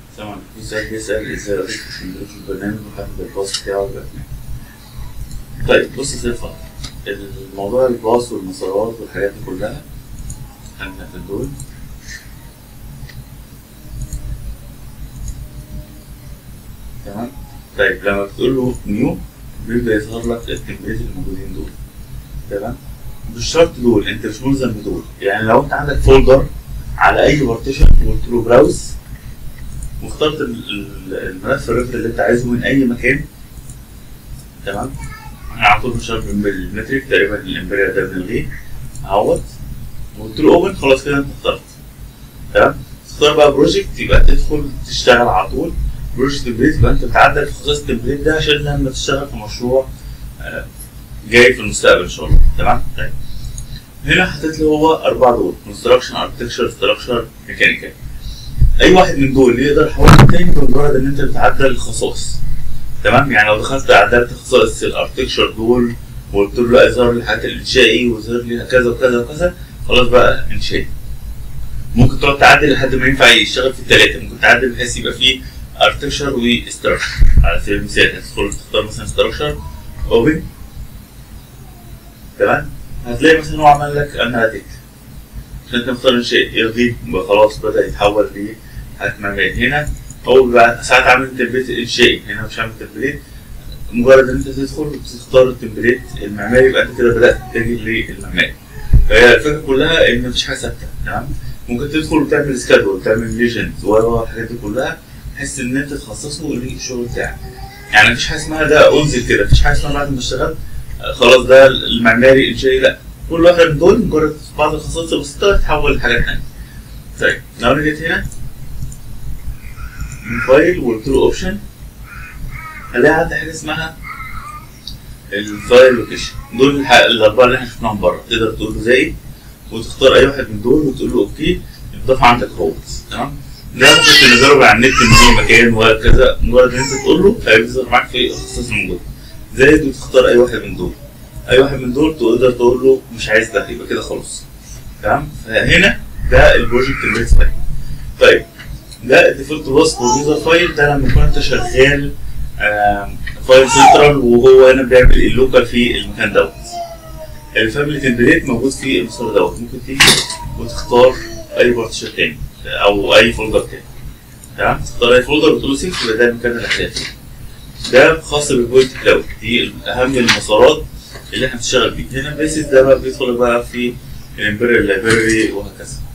طبعا في سؤال بيسأل ازاي اضيف التمبليت في البرنامج وحدد الباص بتاعه ولا طيب بص يا سيد فاضل الموضوع الباص والمسارات والحاجات دي كلها خلينا في دول تمام طيب لما بتقول له نيو بيبدأ يظهر لك التمبليت الموجودين دول تمام مش شرط دول انت مش ملزم بدول يعني لو انت عندك فولدر على اي بارتيشن وقلت له براوز واخترت ال- ال- الملف الريفر اللي انت عايزه من اي مكان تمام انا على طول مش بالمتريك تقريبا الامبريال ده بنلغيه اهوت وقلت له اوبن خلاص كده انت اخترت تمام تختار بقى بروجكت يبقى تدخل تشتغل على طول بروجكت تمبليت يبقى انت بتعدل في خصائص التمبليت ده عشان لما تشتغل في مشروع آه، جاي في المستقبل ان شاء الله تمام طيب هنا حطيت لي هو اربع دول كونستراكشن اركتكشر ستراكشر ميكانيكال اي واحد من دول يقدر يحول التاني بمجرد ان انت بتعدل الخصائص تمام يعني لو دخلت عدلت خصائص الاركتكشر دول وقلت له لا اظهر لي الحاجات الانشائي واظهر لي كذا وكذا وكذا خلاص بقى انشائي ممكن تقعد تعدل لحد ما ينفع يشتغل في الثلاثه ممكن تعدل بحيث يبقى فيه اركتكشر وستراكشر على سبيل المثال هتدخل تختار مثلا ستراكشر اوبن تمام هتلاقي مثلا هو عمل لك اناليتيك عشان انت مختار شيء يرضيك يبقى خلاص بدا يتحول لحاجات معماريه هنا هو بقى ساعات عامل تمبليت انشائي هنا مش عامل تمبليت مجرد ان انت تدخل تختار التمبليت المعماري يبقى انت كده بدات تتجه للمعماري فهي الفكره كلها ان مفيش حاجه ثابته تمام ممكن تدخل وتعمل سكادول تعمل ليجند والحاجات دي كلها بحيث ان انت تخصصه للشغل بتاعك يعني مفيش حاجه اسمها ده انزل كده مفيش حاجه اسمها بعد ما اشتغلت آه، خلاص ده المعماري انشائي لا كل واحده من دول مجرد بعض الخصائص البسيطه تتحول لحاجات تانية طيب لو انا جيت هنا من فايل وقلت له اوبشن هلاقي عندي حاجه اسمها الفايل لوكيشن دول الح- الاربعه اللي احنا شفناهم بره تقدر تقول له زائد وتختار اي واحد من دول وتقول له اوكي يضاف عندك اهوت تمام ده ممكن تنزله بقى على النت من اي مكان وهكذا مجرد ان انت تقول له هيظهر معاك في الخصائص الموجوده زائد وتختار اي واحد من دول اي واحد من دول تقدر تقول له مش عايز ده يبقى كده خلاص تمام فهنا ده البروجكت اللي فايل طيب ده الديفولت باص بروديوسر فايل ده لما يكون انت شغال آم، فايل سنترال وهو هنا بيعمل اللوكال في المكان دوت الفاميلي تمبليت موجود في المسار دوت ممكن تيجي وتختار اي بارتيشن تاني او اي فولدر تاني تمام تختار اي فولدر وتقول له سيف يبقى ده المكان الاساسي ده خاص بالبوينت كلاود دي اهم المسارات اللي احنا بنشتغل بيه هنا بيسز ده بقى بيدخل بقى في الامبريال لايبراري وهكذا